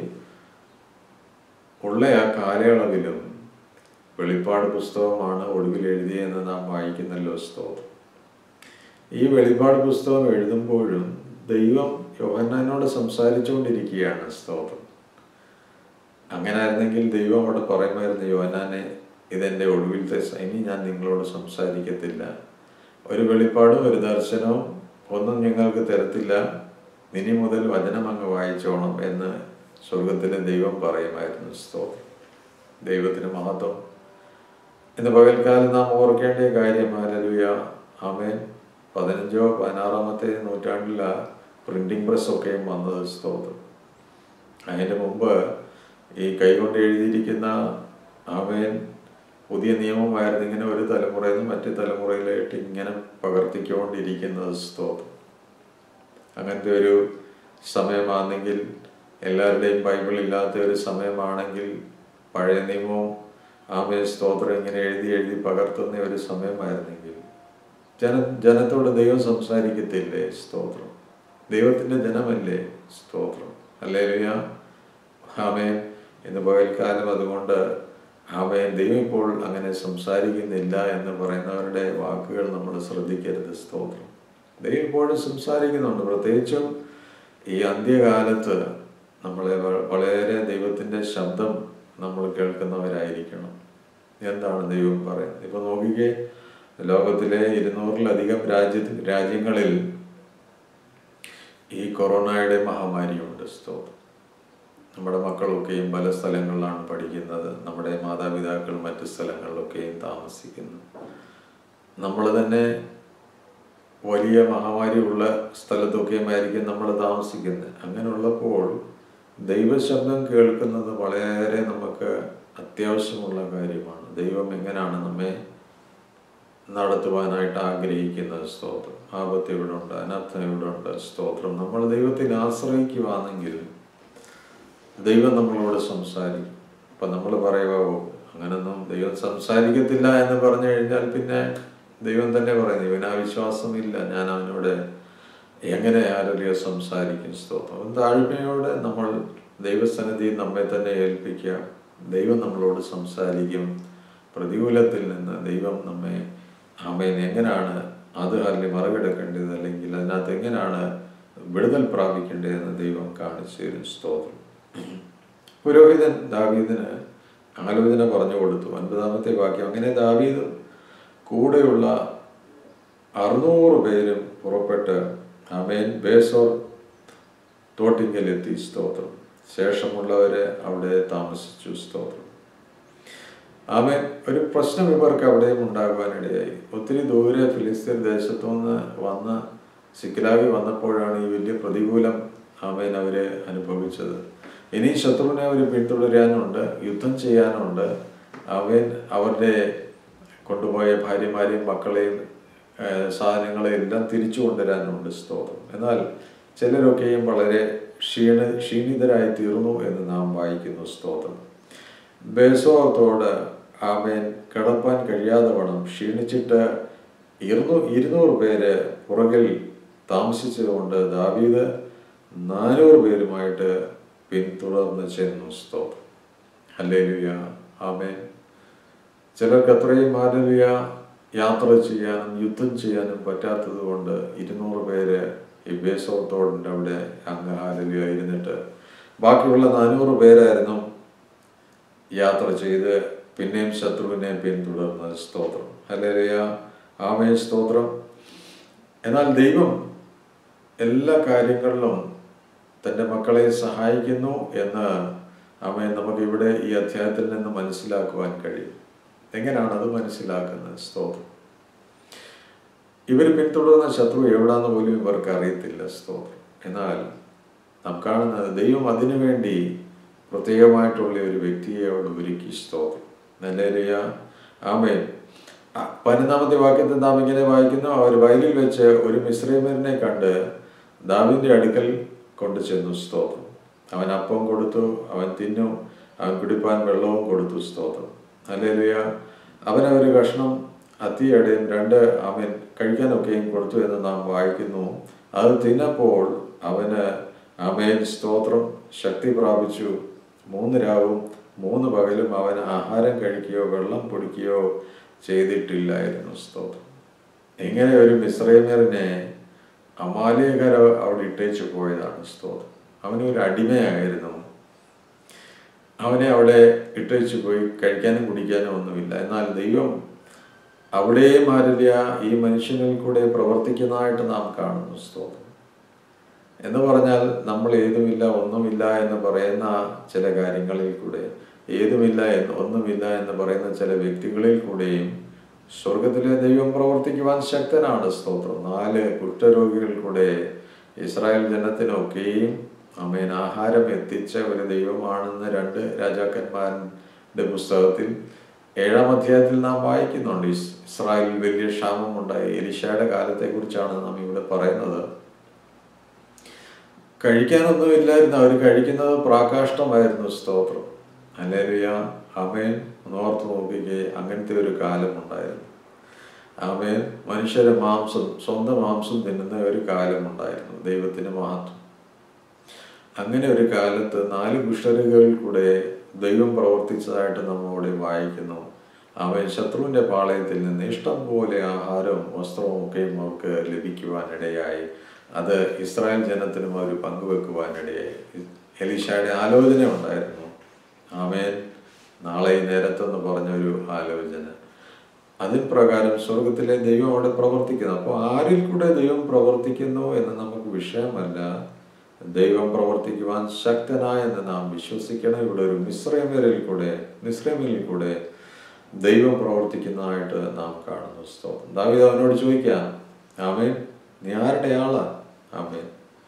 ഉള്ള ആ കാലയളവിലും വെളിപ്പാട് പുസ്തകമാണ് ഒടുവിൽ എഴുതിയെന്ന് നാം വായിക്കുന്നല്ലോ സ്തോത്രം ഈ വെളിപ്പാട് പുസ്തകം എഴുതുമ്പോഴും ദൈവം യോഹന്നാനോട് സംസാരിച്ചുകൊണ്ടിരിക്കുകയാണ് സ്തോത്രം അങ്ങനെ ആയിരുന്നെങ്കിൽ ദൈവം അവിടെ പറയുമായിരുന്നു യോഹന്നാനെ ഇതെൻ്റെ ഒടുവിലത്തെ സ- ഇനി ഞാൻ നിങ്ങളോട് സംസാരിക്കത്തില്ല ഒരു വെളിപ്പാടും ഒരു ദർശനവും ഒന്നും ഞങ്ങൾക്ക് തരത്തില്ല ഇനി മുതൽ വചനം അങ്ങ് വായിച്ചോണം എന്ന് സ്വർഗത്തിലെ ദൈവം പറയുമായിരുന്നു സ്തോത്രം ദൈവത്തിന് മഹത്വം ഇന്ന് പകൽക്കാലം നാം ഓർക്കേണ്ട കാര്യം ഹാലലുയ ആമേൻ പതിനഞ്ചോ പതിനാറാമത്തെ നൂറ്റാണ്ടില പ്രിന്റിംഗ് പ്രസ് ഒക്കെയും വന്നത് സ്തോത്രം അതിൻ്റെ മുമ്പ് ഈ കൈകൊണ്ട് എഴുതിയിരിക്കുന്ന ആമേൻ പുതിയ നിയമമായിരുന്നു ഇങ്ങനെ ഒരു തലമുറയിൽ നിന്ന് മറ്റു തലമുറയിലായിട്ട് ഇങ്ങനെ പകർത്തിക്കൊണ്ടിരിക്കുന്നത് സ്തോത്രം അങ്ങനത്തെ ഒരു സമയമാണെങ്കിൽ എല്ലാവരുടെയും ബൈബിൾ ഇല്ലാത്ത ഒരു സമയമാണെങ്കിൽ പഴയ നിയമവും ആമേ സ്തോത്രം ഇങ്ങനെ എഴുതി എഴുതി പകർത്തുന്ന ഒരു സമയമായിരുന്നെങ്കിൽ ജന ജനത്തോട് ദൈവം സംസാരിക്കത്തില്ലേ സ്തോത്രം ദൈവത്തിൻ്റെ ജനമല്ലേ സ്തോത്രം അല്ലേ ആമേൻ ഇന്ന് പകൽക്കാലം അതുകൊണ്ട് ആമേൻ ദൈവം ഇപ്പോൾ അങ്ങനെ സംസാരിക്കുന്നില്ല എന്ന് പറയുന്നവരുടെ വാക്കുകൾ നമ്മൾ ശ്രദ്ധിക്കരുത് സ്തോത്രം ദൈവം ഇപ്പോഴും സംസാരിക്കുന്നുണ്ട് പ്രത്യേകിച്ചും ഈ അന്ത്യകാലത്ത് നമ്മളെ വ- വളരെ ദൈവത്തിൻ്റെ ശബ്ദം നമ്മൾ കേൾക്കുന്നവരായിരിക്കണം എന്താണ് ദൈവം പറയുന്നത് ഇപ്പൊ നോക്കിക്കേ ലോകത്തിലെ ഇരുന്നൂറിലധികം രാജ്യ രാജ്യങ്ങളിൽ ഈ കൊറോണയുടെ മഹാമാരിയുണ്ട് സ്തോത്രം നമ്മുടെ മക്കളൊക്കെയും പല സ്ഥലങ്ങളിലാണ് പഠിക്കുന്നത് നമ്മുടെ മാതാപിതാക്കൾ മറ്റു സ്ഥലങ്ങളിലൊക്കെയും താമസിക്കുന്നു നമ്മൾ തന്നെ വലിയ മഹാമാരി ഉള്ള സ്ഥലത്തൊക്കെയും ആയിരിക്കും നമ്മൾ താമസിക്കുന്നത് അങ്ങനെയുള്ളപ്പോൾ ദൈവശബ്ദം കേൾക്കുന്നത് വളരെ നമുക്ക് അത്യാവശ്യമുള്ള കാര്യമാണ് ദൈവം എങ്ങനെയാണ് നമ്മെ നടത്തുവാനായിട്ട് ആഗ്രഹിക്കുന്നത് സ്തോത്രം ആപത്ത് ഇവിടെ ഉണ്ട് അനർത്ഥം ഇവിടെ ഉണ്ട് സ്തോത്രം നമ്മൾ ദൈവത്തിൽ ആശ്രയിക്കുവാണെങ്കിൽ ദൈവം നമ്മളോട് സംസാരിക്കും അപ്പം നമ്മൾ പറയുക "ഓ, അങ്ങനൊന്നും ദൈവം സംസാരിക്കത്തില്ല എന്ന് പറഞ്ഞു കഴിഞ്ഞാൽ പിന്നെ ദൈവം തന്നെ പറയുന്നു ഇവന് ആ വിശ്വാസമില്ല ഞാൻ അവനോട് എങ്ങനെ ആരോഗ്യ സംസാരിക്കും സ്തോത്രം അവൻ താഴ്മയോടെ നമ്മൾ ദൈവസന്നിധിയിൽ നമ്മെ തന്നെ ഏൽപ്പിക്കുക ദൈവം നമ്മളോട് സംസാരിക്കും പ്രതികൂലത്തിൽ നിന്ന് ദൈവം നമ്മെ അമ്മേൻ എങ്ങനെയാണ് അത് അല്ലെങ്കിൽ മറികടക്കേണ്ടത് അല്ലെങ്കിൽ അതിനകത്ത് എങ്ങനെയാണ് വിടുതൽ പ്രാപിക്കേണ്ടതെന്ന് ദൈവം കാണിച്ചു തരും സ്തോത്രം പുരോഹിതൻ ദാവീദിന് ആലോചന പറഞ്ഞു കൊടുത്തു അൻപതാമത്തെ വാക്യം അങ്ങനെ ദാവീദും കൂടെയുള്ള അറുന്നൂറ് പേരും പുറപ്പെട്ട് അമേൻ ബേസോർ തോട്ടിങ്കലെത്തി സ്തോത്രം ശേഷമുള്ളവര് അവിടെ താമസിച്ചു സ്തോത്രം ആമേൻ ഒരു പ്രശ്നം ഇവർക്ക് അവിടെയും ഉണ്ടാകുവാനിടയായി ഒത്തിരി ദൂരെ ഫിലിസ്തീൻ ദേശത്തു നിന്ന് വന്ന് സിക്കിലാഗി വന്നപ്പോഴാണ് ഈ വലിയ പ്രതികൂലം ആമേൻ അവര് അനുഭവിച്ചത് ഇനി ശത്രുവിനെ അവർ പിന്തുടരാനുണ്ട് യുദ്ധം ചെയ്യാനുണ്ട് അവൻ അവരുടെ കൊണ്ടുപോയ ഭാര്യമാരെയും മക്കളെയും ഏഹ്, സാധനങ്ങളെയും എല്ലാം തിരിച്ചു കൊണ്ടുവരാനുണ്ട് സ്തോത്രം എന്നാൽ ചിലരൊക്കെയും വളരെ ക്ഷീണ ക്ഷീണിതരായി തീർന്നു എന്ന് നാം വായിക്കുന്നു സ്തോത്രം ബേസോത്തോട് ആമേൻ കിടപ്പാൻ കഴിയാതെ വേണം ക്ഷീണിച്ചിട്ട് ഇരുന്നൂ ഇരുന്നൂറ് പേര് പുറകിൽ താമസിച്ചതുകൊണ്ട് ദാവീദ് നാനൂറ് പേരുമായിട്ട് പിന്തുടർന്ന് ചെന്നു സ്തോത്രം ഹല്ലേലൂയ ആമേൻ ചിലർക്ക് അത്രയും ഹാലലുയ യാത്ര ചെയ്യാനും യുദ്ധം ചെയ്യാനും പറ്റാത്തത് കൊണ്ട് ഇരുന്നൂറ് പേര് ഈ ബേസോത്തോടിൻ്റെ അവിടെ അങ്ങ് ഹാലലുയ ഇരുന്നിട്ട് ബാക്കിയുള്ള നാനൂറ് പേരായിരുന്നു യാത്ര ചെയ്ത് പിന്നെയും ശത്രുവിനെ പിന്തുടർന്ന് സ്തോത്രം ഹല്ലേലൂയ ആമേ സ്തോത്രം എന്നാൽ ദൈവം എല്ലാ കാര്യങ്ങളിലും തൻ്റെ മക്കളെ സഹായിക്കുന്നു എന്ന് ആമേ നമുക്ക് ഇവിടെ ഈ അധ്യായത്തിൽ നിന്ന് മനസ്സിലാക്കുവാൻ കഴിയും എങ്ങനെയാണ് അത് മനസ്സിലാക്കുന്നത് സ്തോത്രം ഇവർ പിന്തുടർന്ന ശത്രു എവിടാന്ന് പോലും ഇവർക്ക് അറിയത്തില്ല സ്തോത്രം എന്നാൽ നാം കാണുന്നത് ദൈവം അതിനുവേണ്ടി പ്രത്യേകമായിട്ടുള്ള ഒരു വ്യക്തിയെ അവിടെ ഒരുക്കി സ്തോത്രം നല്ല ആമേ ആ, പതിനൊന്നാമത്തെ വാക്യത്തിൽ നാം ഇങ്ങനെ വായിക്കുന്നു അവർ വയലിൽ വെച്ച് ഒരു മിശ്രീമരനെ കണ്ട് ദാവിന്റെ അടുക്കൽ കൊണ്ടു ചെന്നു സ്തോത്രം അവൻ അപ്പം കൊടുത്തു അവൻ തിന്നു അവൻ കുടിപ്പാൻ വെള്ളവും കൊടുത്തു സ്തോത്രം അല്ലേലുയ അവൻ ഒരു കഷ്ണം അത്തിയടയും രണ്ട് അവൻ കഴിക്കാനൊക്കെയും കൊടുത്തു എന്ന് നാം വായിക്കുന്നു അത് തിന്നപ്പോൾ അവന് അമേൻ സ്തോത്രം ശക്തി പ്രാപിച്ചു മൂന്ന് രാവും മൂന്ന് പകലും അവൻ ആഹാരം കഴിക്കുകയോ വെള്ളം കുടിക്കുകയോ ചെയ്തിട്ടില്ലായിരുന്നു സ്തോത്രം ഇങ്ങനെ ഒരു മിശ്രൈമറിനെ അമാലിയകര അവിടെ ഇട്ടേച്ചു പോയതാണ് സ്തോത്രം അവനൊരു അടിമയായിരുന്നു അവനെ അവിടെ ഇട്ടേച്ചു പോയി കഴിക്കാനും കുടിക്കാനും ഒന്നുമില്ല എന്നാൽ ദൈവം അവിടെയും ആരില്ല ഈ മനുഷ്യനിൽ കൂടെ പ്രവർത്തിക്കുന്നതായിട്ട് നാം കാണുന്നു സ്തോത്രം എന്ന് പറഞ്ഞാൽ നമ്മൾ ഏതുമില്ല ഒന്നുമില്ല എന്ന് പറയുന്ന ചില കാര്യങ്ങളിൽ കൂടെ ഏതുമില്ല എന്ന് ഒന്നുമില്ല എന്ന് പറയുന്ന ചില വ്യക്തികളിൽ കൂടെയും സ്വർഗത്തിലെ ദൈവം പ്രവർത്തിക്കുവാൻ ശക്തനാണ് സ്തോത്രം നാല് കുഷ്ഠരോഗികൾ കൂടെ ഇസ്രായേൽ ജനത്തിനൊക്കെയും അമേൻ ആഹാരം എത്തിച്ച ഒരു ദൈവമാണെന്ന് രണ്ട് രാജാക്കന്മാരുടെ പുസ്തകത്തിൽ ഏഴാം അധ്യായത്തിൽ നാം വായിക്കുന്നുണ്ട് ഇസ് ഇസ്രായേലിൽ വലിയ ക്ഷാമം ഉണ്ടായി എലിശയുടെ കാലത്തെക്കുറിച്ചാണ് നാം ഇവിടെ പറയുന്നത് കഴിക്കാനൊന്നും ഇല്ലായിരുന്നു അവർ കഴിക്കുന്നത് പ്രാകാഷ്ടമായിരുന്നു സ്തോത്രം അല്ലേലുയ അമേൻ ഓർത്ത് നോക്കിക്കേ അങ്ങനത്തെ ഒരു കാലം ഉണ്ടായിരുന്നു ആമേൻ മനുഷ്യരെ മാംസം സ്വന്തം മാംസം തിന്നുന്ന ഒരു കാലം ഉണ്ടായിരുന്നു ദൈവത്തിന് മഹത്വം അങ്ങനെ ഒരു കാലത്ത് നാല് കുഷ്ഠരോഗികളിൽ കൂടെ ദൈവം പ്രവർത്തിച്ചതായിട്ട് നമ്മോടെ വായിക്കുന്നു അവൻ ശത്രുവിന്റെ പാളയത്തിൽ നിന്ന് ഇഷ്ടം പോലെ ആഹാരവും വസ്ത്രവും ഒക്കെയും അവർക്ക് ലഭിക്കുവാനിടയായി അത് ഇസ്രായേൽ ജനത്തിനും അവർ പങ്കുവെക്കുവാനിടയായി എലീഷയുടെ ആലോചന ഉണ്ടായിരുന്നു ആമേൻ നാളെ ഈ നേരത്തെന്ന് പറഞ്ഞൊരു ആലോചന അതിൻ പ്രകാരം സ്വർഗത്തിലെ ദൈവം അവിടെ പ്രവർത്തിക്കുന്നു അപ്പോൾ ആരിൽ കൂടെ ദൈവം പ്രവർത്തിക്കുന്നു എന്ന് നമുക്ക് വിഷയമല്ല ദൈവം പ്രവർത്തിക്കുവാൻ ശക്തനായെന്ന് നാം വിശ്വസിക്കണം ഇവിടെ ഒരു മിശ്രമിൽ കൂടെ മിശ്രമിൽ കൂടെ ദൈവം പ്രവർത്തിക്കുന്നതായിട്ട് നാം കാണുന്നു സ്തോത്രം ദാവീദ് അവനോട് ചോദിക്കാം ആമേൻ നീ ആരുടെ ആളാ ആമേൻ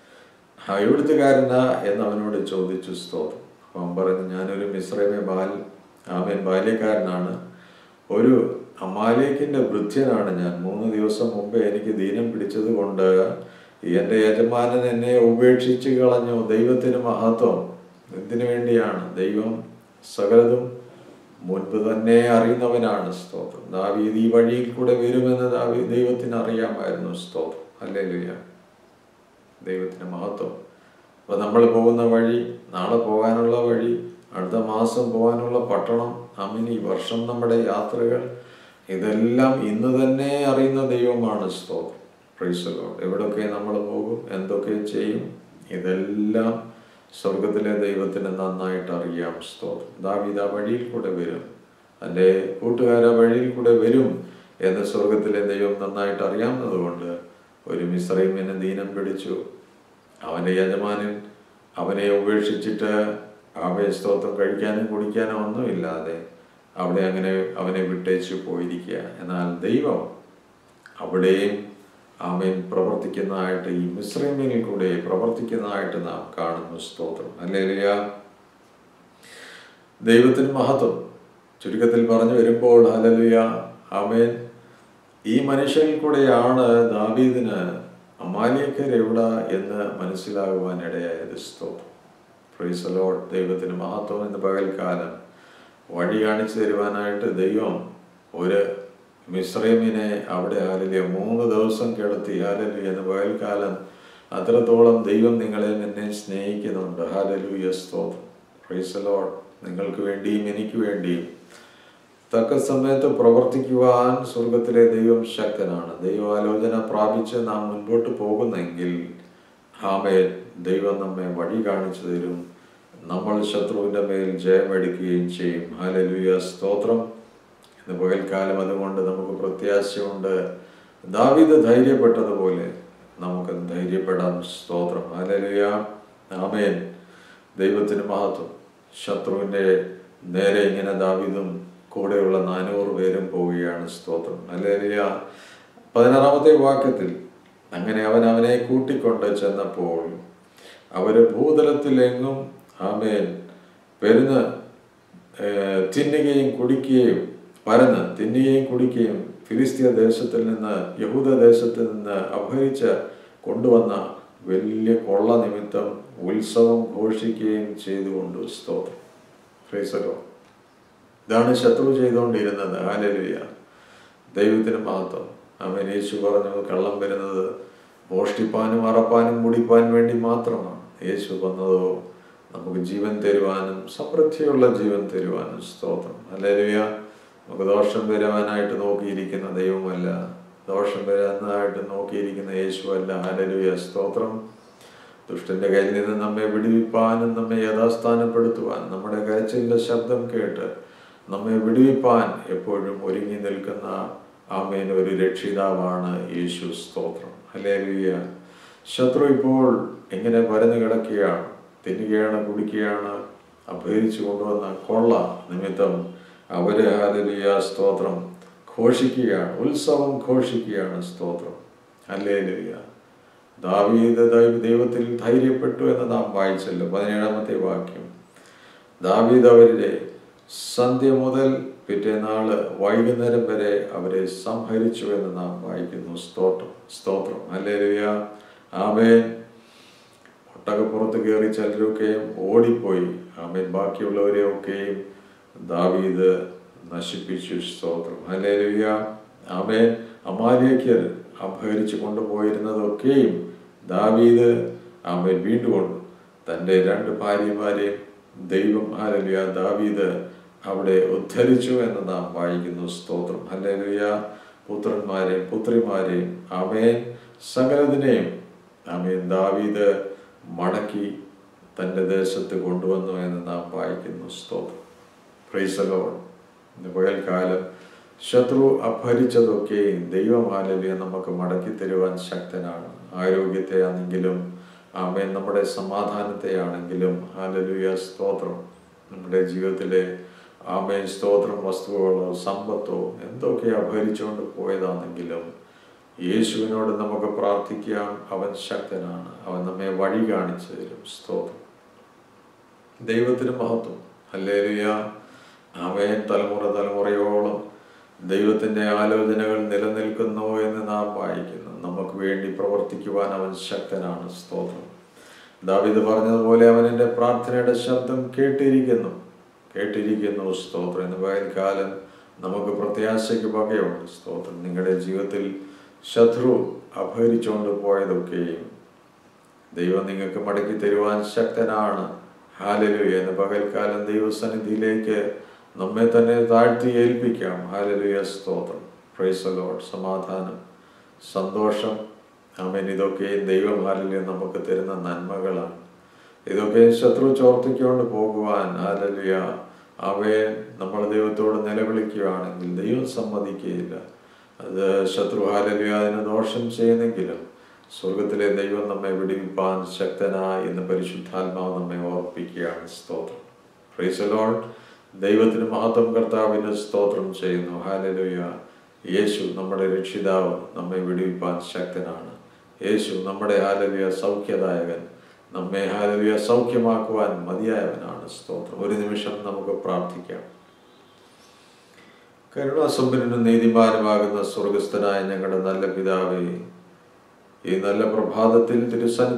ആ എവിടുത്തുകാരനാ എന്ന് അവനോട് ചോദിച്ചു സ്തോത്രം അവൻ പറഞ്ഞു ഞാനൊരു മിശ്രമെ ബാൽ ആമേൻ ബാല്യക്കാരനാണ് ഒരു അമാലേക്കിന്റെ വൃദ്ധ്യനാണ് ഞാൻ മൂന്ന് ദിവസം മുമ്പേ എനിക്ക് ദീനം പിടിച്ചത് കൊണ്ട് എൻ്റെ യജമാനൻ എന്നെ ഉപേക്ഷിച്ച് കളഞ്ഞു ദൈവത്തിന് മഹത്വം എന്തിനു വേണ്ടിയാണ് ദൈവം സകലതും മുൻപ് തന്നെ അറിയുന്നവനാണ് സ്തോത്രം ദാവീദ് ഈ വഴിയിൽ കൂടെ വരുമെന്ന് ദാവി ദൈവത്തിന് അറിയാമായിരുന്നു സ്തോത്രം അല്ലേ ദൈവത്തിന് മഹത്വം അപ്പോൾ നമ്മൾ പോകുന്ന വഴി നാളെ പോകാനുള്ള വഴി അടുത്ത മാസം പോകാനുള്ള പട്ടണം അമിനി ഈ വർഷം നമ്മുടെ യാത്രകൾ ഇതെല്ലാം ഇന്ന് തന്നെ അറിയുന്ന ദൈവമാണ് സ്തോത്രം പ്രൈസലോ എവിടൊക്കെ നമ്മൾ പോകും എന്തൊക്കെ ചെയ്യും ഇതെല്ലാം സ്വർഗത്തിലെ ദൈവത്തിന് നന്നായിട്ട് അറിയാം സ്തോത്രം ദാവീദ് ആ വഴിയിൽ കൂടെ വരും എൻ്റെ കൂട്ടുകാര വഴിയിൽ കൂടെ വരും എന്ന് സ്വർഗത്തിലെ ദൈവം നന്നായിട്ട് അറിയാവുന്നത് കൊണ്ട് ഒരു മിശ്രൈമിനെ ദീനം പിടിച്ചു അവൻ്റെ യജമാനൻ അവനെ ഉപേക്ഷിച്ചിട്ട് അവയെ സ്തോത്രം കഴിക്കാനും കുടിക്കാനും ഒന്നുമില്ലാതെ അവിടെ അങ്ങനെ അവനെ വിട്ടേച്ചു പോയിരിക്കുക എന്നാൽ ദൈവം അവിടെയും ആമേൻ പ്രവർത്തിക്കുന്നതായിട്ട് ഈ മിശ്രമിനിൽ കൂടെ പ്രവർത്തിക്കുന്നതായിട്ട് നാം കാണുന്നു സ്തോത്രം അല്ലേലിയ ദൈവത്തിന് മഹത്വം ചുരുക്കത്തിൽ പറഞ്ഞു വരുമ്പോൾ ഹലലിയ ആമേൻ ഈ മനുഷ്യനിൽ കൂടെയാണ് ദാവീദിന് അമാലിയക്കർ എവിടെ എന്ന് മനസ്സിലാകുവാൻ ഇടയായത് സ്തോത്രം പ്രൈസ് ലോഡ് ദൈവത്തിന് മഹത്വം എന്ന് പകൽക്കാലം വഴി കാണിച്ചു തരുവാനായിട്ട് ദൈവം ഒരു മിശ്രമിനെ അവിടെ ഹാലലിയ മൂന്ന് ദിവസം കിടത്തി ഹാലലിയ എന്ന് പകൽക്കാലം അത്രത്തോളം ദൈവം നിങ്ങളെ എന്നെ സ്നേഹിക്കുന്നുണ്ട് ഹാലലുയ സ്തോത്രം പ്രൈസ് ലോഡ് നിങ്ങൾക്ക് വേണ്ടിയും എനിക്ക് വേണ്ടിയും തക്ക സമയത്ത് പ്രവർത്തിക്കുവാൻ സ്വർഗത്തിലെ ദൈവം ശക്തനാണ് ദൈവാലോചന പ്രാപിച്ച് നാം മുൻപോട്ട് പോകുന്നെങ്കിൽ ആമേൻ ദൈവം നമ്മെ വഴി കാണിച്ചു തരും നമ്മൾ ശത്രുവിൻ്റെ മേൽ ജയമടിക്കുകയും ചെയ്യും ഹാലലുയ സ്തോത്രം ഇന്ന് പകൽക്കാലം അതുകൊണ്ട് നമുക്ക് പ്രത്യാശയുണ്ട് ദാവിദ് ധൈര്യപ്പെട്ടതുപോലെ നമുക്ക് ധൈര്യപ്പെടാം സ്തോത്രം ഹാലലുയ ആമേൻ ദൈവത്തിന് മഹത്വം ശത്രുവിൻ്റെ നേരെ ഇങ്ങനെ ദാവിദും കൂടെയുള്ള നാനൂറ് പേരും പോവുകയാണ് സ്തോത്രം ഹാലലുയ പതിനാറാമത്തെ വാക്യത്തിൽ അങ്ങനെ അവൻ അവനെ കൂട്ടിക്കൊണ്ട് ചെന്നപ്പോൾ അവര് ഭൂതലത്തിലെങ്ങും ആമേൻ പെരുന്ന് ഏർ, തിന്നുകയും കുടിക്കുകയും പരന്ന് തിന്നുകയും കുടിക്കുകയും ഫിലിസ്തീയ ദേശത്തിൽ നിന്ന് യഹൂദ ദേശത്തിൽ നിന്ന് അപഹരിച്ച് കൊണ്ടുവന്ന വലിയ കൊള്ള നിമിത്തം ഉത്സവം ഘോഷിക്കുകയും ചെയ്തുകൊണ്ട് സ്തോത്രം ഫ്രൈസലോ ഇതാണ് ശത്രു ചെയ്തുകൊണ്ടിരുന്നത് ഹാലലുയ ദൈവത്തിന് മഹത്വം അവൻ യേശു പറഞ്ഞു കള്ളം വരുന്നത് മോഷ്ടിപ്പാനും അറപ്പാനും മുടിപ്പാൻ വേണ്ടി മാത്രമാണ് യേശു വന്നതോ നമുക്ക് ജീവൻ തരുവാനും സമൃദ്ധിയുള്ള ജീവൻ തരുവാനും സ്തോത്രം അല്ലേലുയ നമുക്ക് ദോഷം വരുവാനായിട്ട് നോക്കിയിരിക്കുന്ന ദൈവമല്ല ദോഷം വരുന്നതായിട്ട് നോക്കിയിരിക്കുന്ന യേശുവല്ല ഹലലുയ സ്തോത്രം ദുഷ്ടന്റെ കയ്യിൽ നിന്ന് നമ്മെ വിടുവിപ്പാനും നമ്മെ യഥാസ്ഥാനപ്പെടുത്തുവാൻ നമ്മുടെ കരച്ചിലിന്റെ ശബ്ദം കേട്ട് നമ്മെ വിടുവിപ്പാൻ എപ്പോഴും ഒരുങ്ങി നിൽക്കുന്ന ആമേൻ ഒരു രക്ഷിതാവാണ് യേശു സ്തോത്രം ഹലേലുയ ശത്രു ഇപ്പോൾ എങ്ങനെ പരന്നു കിടക്കുകയാണ് തിന്നുകയാണ് കുടിക്കുകയാണ് അപഹരിച്ചു കൊണ്ടുവന്ന കൊള്ള നിമിത്തം അവര് ഹലലുയ സ്തോത്രം ഘോഷിക്കുകയാണ് ഉത്സവം ഘോഷിക്കുകയാണ് സ്തോത്രം ഹല്ലേലൂയ ദാവീദ് ദൈവ- ദൈവത്തിൽ ധൈര്യപ്പെട്ടു എന്ന് നാം വായിച്ചല്ലോ പതിനേഴാമത്തെ വാക്യം ദാവീദ് അവരുടെ സന്ധ്യ മുതൽ പിറ്റേനാള് വൈകുന്നേരം വരെ അവരെ സംഹരിച്ചു എന്ന് നാം വായിക്കുന്നു സ്തോത്രം സ്തോത്രം ഹല്ലേലൂയ ആമേൻ ഒട്ടകപ്പുറത്ത് കയറി ചിലരൊക്കെയും ഓടിപ്പോയി ആമേൻ ബാക്കിയുള്ളവരെ ഒക്കെയും ദാവീദ് നശിപ്പിച്ചു സ്തോത്രം ഹല്ലേലൂയ ആമേൻ അമാലേക്കർ അപഹരിച്ചു കൊണ്ടുപോയിരുന്നതൊക്കെയും ദാവീദ് ആമേൻ വീണ്ടും കൊണ്ടു തൻ്റെ രണ്ട് ഭാര്യമാരെയും ദൈവം ഹല്ലേലൂയ ദാവീദ് അവിടെ ഉദ്ധരിച്ചു എന്ന് നാം വായിക്കുന്നു സ്തോത്രം ഹല്ലേലൂയ പുത്രന്മാരെയും പുത്രിമാരെയും ആമേൻ സകലതിനെയും ആമേൻ ദാവീദ് മടക്കി തൻ്റെ ദേശത്ത് കൊണ്ടുവന്നു എന്ന് നാം വായിക്കുന്നു സ്തോത്രം പ്രൈസലോൺ ഇന്ന് പകൽക്കാലം ശത്രു അപഹരിച്ചതൊക്കെയും ദൈവമാലല്യ നമുക്ക് മടക്കി തരുവാൻ ശക്തനാണ് ആരോഗ്യത്തെ ആണെങ്കിലും ആമേൻ നമ്മുടെ സമാധാനത്തെ ആണെങ്കിലും ഹാലലുയ സ്തോത്രം നമ്മുടെ ജീവിതത്തിലെ ആമേൻ സ്തോത്രം വസ്തുക്കളോ സമ്പത്തോ എന്തൊക്കെ അപഹരിച്ചുകൊണ്ട് പോയതാണെങ്കിലും യേശുവിനോട് നമുക്ക് പ്രാർത്ഥിക്കാം അവൻ ശക്തനാണ് അവൻ നമ്മെ വഴി കാണിച്ചു തരും സ്തോത്രം ദൈവത്തിന് മഹത്വം ഹല്ലേലൂയ ആമേൻ തലമുറ തലമുറയോളം ദൈവത്തിന്റെ ആലോചനകൾ നിലനിൽക്കുന്നു എന്ന് നാം വായിക്കുന്നു നമുക്ക് വേണ്ടി പ്രവർത്തിക്കുവാൻ അവൻ ശക്തനാണ് സ്തോത്രം ദാവിദ് പറഞ്ഞതുപോലെ അവൻ എൻ്റെ പ്രാർത്ഥനയുടെ ശബ്ദം കേട്ടിരിക്കുന്നു കേട്ടിരിക്കുന്നു സ്തോത്രം എന്ന് പകൽക്കാലം നമുക്ക് പ്രത്യാശയ്ക്ക് വകയുണ്ട് സ്തോത്രം നിങ്ങളുടെ ജീവിതത്തിൽ ശത്രു അപഹരിച്ചുകൊണ്ട് പോയതൊക്കെയും ദൈവം നിങ്ങൾക്ക് മടക്കി തരുവാൻ ശക്തനാണ് ഹാലലുയ എന്ന് പകൽക്കാലം ദൈവസന്നിധിയിലേക്ക് നമ്മെ തന്നെ താഴ്ത്തി ഏൽപ്പിക്കാം ഹാലലുയ സ്തോത്രം പ്രൈസ് ലോഡ് സമാധാനം സന്തോഷം ആമേൻ ഇതൊക്കെ ദൈവം ഹാലലുയ നമുക്ക് തരുന്ന നന്മകളാണ് ഇതൊക്കെ ശത്രു ചോർത്തിക്കൊണ്ട് പോകുവാൻ ഹാലലുയ അവയെ നമ്മൾ ദൈവത്തോട് നിലവിളിക്കുകയാണെങ്കിൽ ദൈവം സമ്മതിക്കുകയില്ല അത് ശത്രു ഹാലലുയ അതിന് ദോഷം ചെയ്യുന്നെങ്കിലും സ്വർഗത്തിലെ ദൈവം നമ്മെ വിടിവിപ്പാൻ ശക്തനായി എന്ന് പരിശുദ്ധാത്മാവ് നമ്മെ ഓർപ്പിക്കുകയാണ് സ്തോത്രം ഫ്രീസലോൺ ദൈവത്തിന് മഹത്വം കർത്താവിന് സ്തോത്രം ചെയ്യുന്നു ഹാലലുയ യേശു നമ്മുടെ രക്ഷിതാവ് നമ്മെ വിടിവിപ്പാൻ ശക്തനാണ് യേശു നമ്മുടെ ഹാലലുയ സൗഖ്യദായകൻ നമ്മെ ഹാലലുയ സൗഖ്യമാക്കുവാൻ മതിയായവനാണ് സ്തോത്രം ഒരു നിമിഷം നമുക്ക് പ്രാർത്ഥിക്കാം കരുണാസമ്പന്നനും നീതിമാനുമാകുന്ന സ്വർഗസ്ഥനായ ഞങ്ങളുടെ നല്ല പിതാവേ ഈ നല്ല പ്രഭാതത്തിൽ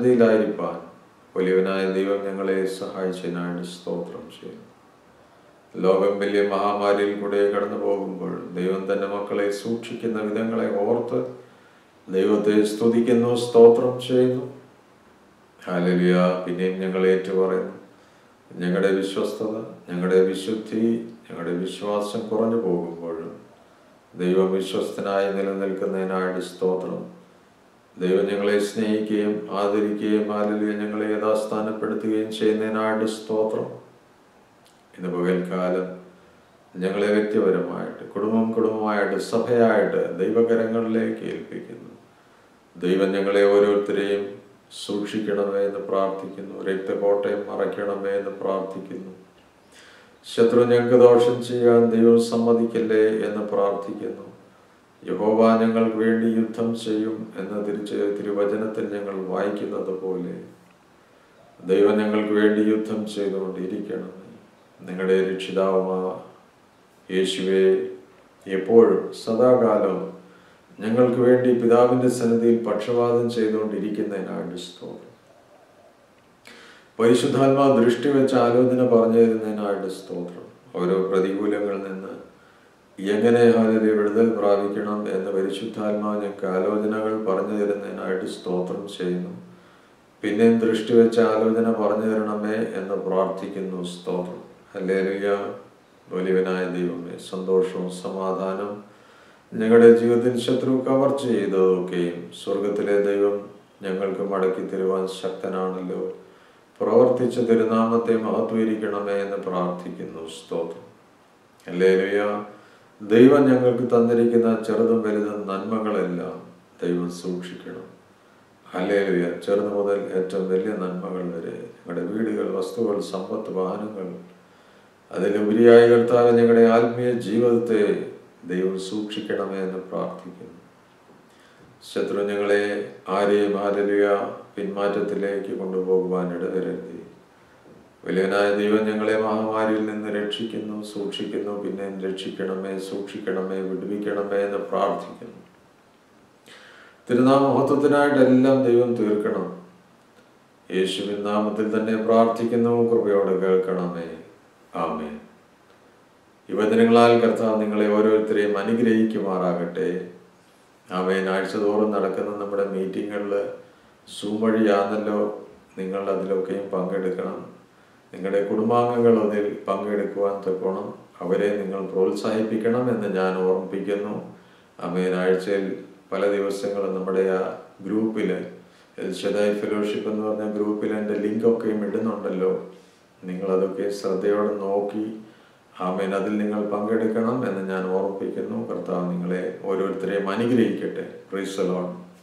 തിരുസന്നിധിയിലായിരിക്കാൻ വലിയവനായ ദൈവം ഞങ്ങളെ സഹായിച്ചതിനായിട്ട് സ്തോത്രം ചെയ്യുന്നു ലോകം വലിയ മഹാമാരിയിൽ കൂടെ കടന്നു പോകുമ്പോൾ ദൈവം തന്റെ മക്കളെ സൂക്ഷിക്കുന്ന വിധങ്ങളെ ഓർത്ത് ദൈവത്തെ സ്തുതിക്കുന്നു സ്തോത്രം ചെയ്യുന്നു ഹാലലിയ പിന്നെയും ഞങ്ങൾ ഏറ്റുപറയുന്നു ഞങ്ങളുടെ വിശ്വസ്തത ഞങ്ങളുടെ വിശുദ്ധി ഞങ്ങളുടെ വിശ്വാസം കുറഞ്ഞു പോകുമ്പോഴും ദൈവം വിശ്വസ്തനായി നിലനിൽക്കുന്നതിനായിട്ട് സ്തോത്രം ദൈവം ഞങ്ങളെ സ്നേഹിക്കുകയും ആദരിക്കുകയും ഹാലലിയ ഞങ്ങളെ യഥാസ്ഥാനപ്പെടുത്തുകയും ചെയ്യുന്നതിനായിട്ട് സ്തോത്രം ഇന്ന് പകൽക്കാലം ഞങ്ങളെ വ്യക്തിപരമായിട്ട് കുടുംബം കുടുംബമായിട്ട് സഭയായിട്ട് ദൈവകരങ്ങളിലേക്ക് ഏൽപ്പിക്കുന്നു ദൈവം ഞങ്ങളെ ഓരോരുത്തരെയും സൂക്ഷിക്കണമേ എന്ന് പ്രാർത്ഥിക്കുന്നു രക്തകോട്ടയം മറയ്ക്കണമേ എന്ന് പ്രാർത്ഥിക്കുന്നു ശത്രു ഞങ്ങൾക്ക് ദോഷം ചെയ്യാൻ ദൈവം സമ്മതിക്കല്ലേ എന്ന് പ്രാർത്ഥിക്കുന്നു യഹോവ ഞങ്ങൾക്ക് വേണ്ടി യുദ്ധം ചെയ്യും എന്ന് തിരിച്ച് തിരുവചനത്തിൽ ഞങ്ങൾ വായിക്കുന്നത് പോലെ ദൈവം ഞങ്ങൾക്ക് വേണ്ടി യുദ്ധം ചെയ്തുകൊണ്ടിരിക്കണമേ നിങ്ങളുടെ രക്ഷിതാവുമാ യേശുവെ എപ്പോഴും സദാകാലവും ഞങ്ങൾക്ക് വേണ്ടി പിതാവിന്റെ സന്നിധിയിൽ പക്ഷപാതം ചെയ്തുകൊണ്ടിരിക്കുന്നതിനാണ് സ്തോത്രം പരിശുദ്ധാത്മാ ദൃഷ്ടി വെച്ച് ആലോചന പറഞ്ഞു തരുന്നതിനായിട്ട് സ്തോത്രം ഓരോ പ്രതികൂലങ്ങളിൽ നിന്ന് എങ്ങനെ ഹാലരെ വിടുതൽ പ്രാപിക്കണം എന്ന് പരിശുദ്ധാത്മാ ഞങ്ങൾക്ക് ആലോചനകൾ പറഞ്ഞു തരുന്നതിനായിട്ട് സ്തോത്രം ചെയ്യുന്നു പിന്നെയും ദൃഷ്ടി വെച്ച് ആലോചന പറഞ്ഞു തരണമേ എന്ന് പ്രാർത്ഥിക്കുന്നു സ്തോത്രം അല്ലേലുയ വലിയവനായ ദൈവമേ സന്തോഷവും സമാധാനവും ഞങ്ങളുടെ ജീവിതത്തിൽ ശത്രു കവർച്ച ചെയ്തതൊക്കെയും സ്വർഗത്തിലെ ദൈവം ഞങ്ങൾക്ക് മടക്കി തരുവാൻ ശക്തനാണല്ലോ പ്രവർത്തിച്ച തിരുനാമത്തെ മഹത്വീകരിക്കണമേ എന്ന് പ്രാർത്ഥിക്കുന്നു സ്തോത്രം അല്ലേലുയ ദൈവം ഞങ്ങൾക്ക് തന്നിരിക്കുന്ന ചെറുതും വലുതും നന്മകളെല്ലാം ദൈവം സൂക്ഷിക്കണം അല്ലേലുയ ചെറുത് മുതൽ ഏറ്റവും വലിയ നന്മകൾ വരെ ഞങ്ങളുടെ വീടുകൾ വസ്തുക്കൾ സമ്പത്ത് വാഹനങ്ങൾ അതിലുപരിയായ കർത്താവ് ഞങ്ങളുടെ ആത്മീയ ജീവിതത്തെ ദൈവം സൂക്ഷിക്കണമേ എന്ന് പ്രാർത്ഥിക്കുന്നു ശത്രു ഞങ്ങളെ ആരെയും ആലലിയ പിന്മാറ്റത്തിലേക്ക് കൊണ്ടുപോകുവാൻ ഇടവരരുതി വലിയനായ ദൈവം ഞങ്ങളെ മഹാമാരിയിൽ നിന്ന് രക്ഷിക്കുന്നു സൂക്ഷിക്കുന്നു പിന്നെ രക്ഷിക്കണമേ സൂക്ഷിക്കണമേ വിടുവിക്കണമേ എന്ന് പ്രാർത്ഥിക്കുന്നു തിരുനാമഹത്വത്തിനായിട്ട് എല്ലാം ദൈവം തീർക്കണം യേശുവിൻ നാമത്തിൽ തന്നെ പ്രാർത്ഥിക്കുന്നു കൃപയോടെ കേൾക്കണമേ ആമേ ഈ വചനങ്ങളാൽ കർത്താവ് നിങ്ങളെ ഓരോരുത്തരെയും അനുഗ്രഹിക്കുമാറാകട്ടെ ആമേൻ ആഴ്ചതോറും നടക്കുന്ന നമ്മുടെ മീറ്റിങ്ങുകളിൽ സൂം വഴിയാണല്ലോ നിങ്ങൾ അതിലൊക്കെയും പങ്കെടുക്കണം നിങ്ങളുടെ കുടുംബാംഗങ്ങൾ അതിൽ പങ്കെടുക്കുവാൻ തക്കോണം അവരെ നിങ്ങൾ പ്രോത്സാഹിപ്പിക്കണം എന്ന് ഞാൻ ഓർമ്മിപ്പിക്കുന്നു ആമേൻ ആഴ്ചയിൽ പല ദിവസങ്ങളും നമ്മുടെ ആ ഗ്രൂപ്പിൽ എൽഷദായി ഫെലോഷിപ്പ് എന്ന് പറഞ്ഞ ഗ്രൂപ്പിൽ എൻ്റെ ലിങ്കൊക്കെയും ഇടുന്നുണ്ടല്ലോ നിങ്ങളതൊക്കെ ശ്രദ്ധയോടെ നോക്കി ആമേൻ അതിൽ നിങ്ങൾ പങ്കെടുക്കണം എന്ന് ഞാൻ ഓർമ്മിപ്പിക്കുന്നു കർത്താവ് നിങ്ങളെ ഓരോരുത്തരെയും അനുഗ്രഹിക്കട്ടെ പ്രീസലോൺ